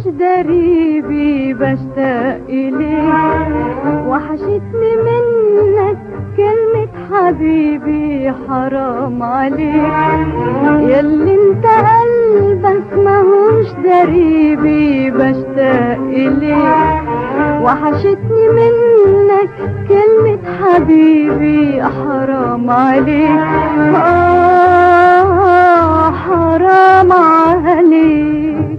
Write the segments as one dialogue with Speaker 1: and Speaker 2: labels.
Speaker 1: دريبي بشتاق إليك وحشتني منك كلمة حبيبي حرام عليك ياللي انت قلبك ماهوش دريبي بشتاق إليك وحشتني منك كلمة حبيبي حرام عليك آه حرام عليك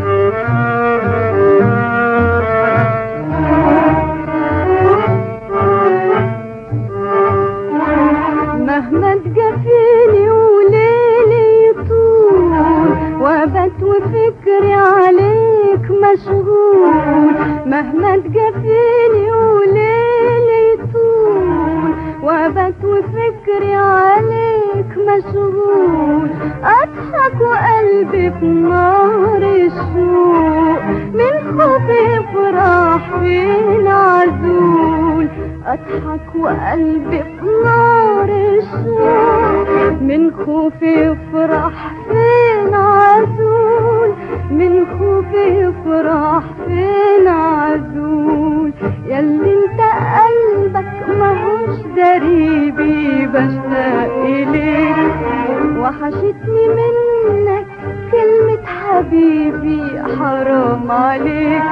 Speaker 1: مهما تجفيني وليلي يطول وابت وفكري عليك مشغول مهما تجفيني وليلي يطول وابت وفكري عليك مشغول اضحك وقلبي في نار الشوق من خوفي يفرح فين عزول اضحك وقلبي في نار الشوق من خوفي يفرح فين عزول من خوفي يفرح فين عزول ياللي انت قلبك ماهوش دريبي بشتاق اليك وحشتني منك كلمة حبيبي حرام عليك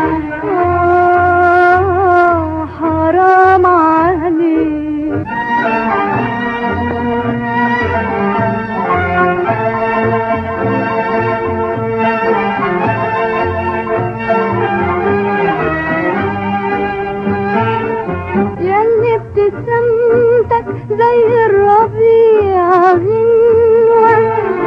Speaker 1: آه حرام عليك ياللي ابتسامتك زي الربيع غنوة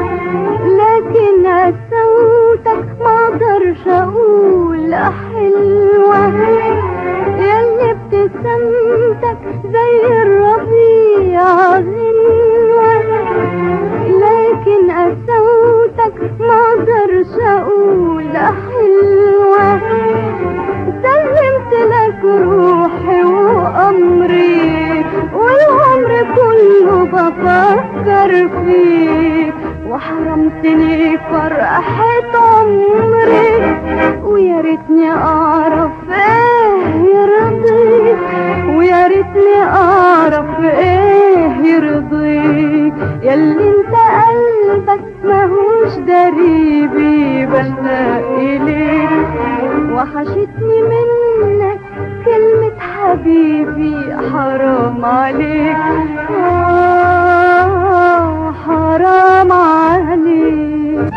Speaker 1: لكن صوتك ما اقدرش اقول حلوة ياللي ابتسامتك زي الربيع غنوة لكن صوتك ما اقدرش اقول حلوة سلمت لك روحي وأمري والعمر كله بفكر فيك وحرمتني فرحة عمري ويا ريتني أعرف إيه يرضيك ويا ريتني أعرف إيه يرضيك ياللي انت قلبك ماهوش دريبي بشتاق إليك وحشتني منك كلمة حبيبي حرام عليك آه حرام عليك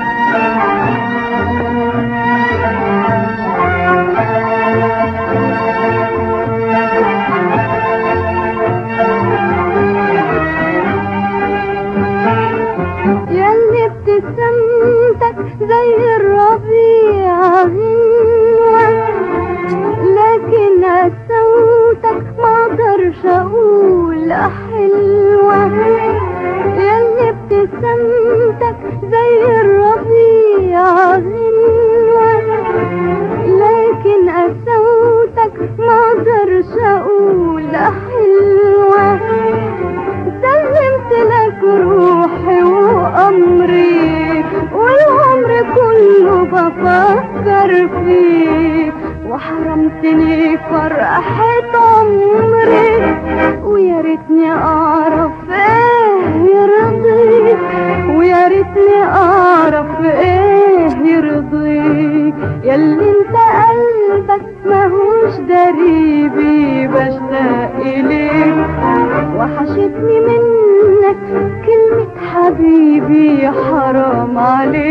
Speaker 1: ياللي ابتسامتك زي الربيع غنوة لكن صوتك ما اقدرش اقول حلوة ياللي ابتسامتك زي الربيع غنوة لكن صوتك ما اقدرش اقول حلوة سلمت لك روحي وأمري والعمر كله بفكر فيك وحرمتني فرحة عمري ويا ريتني أعرف إيه يرضيك ويا ريتني أعرف إيه يرضيك ياللي انت قلبك ماهوش دريبي بشتاق إليك وحشتني منك كلمة حبيبي حرام عليك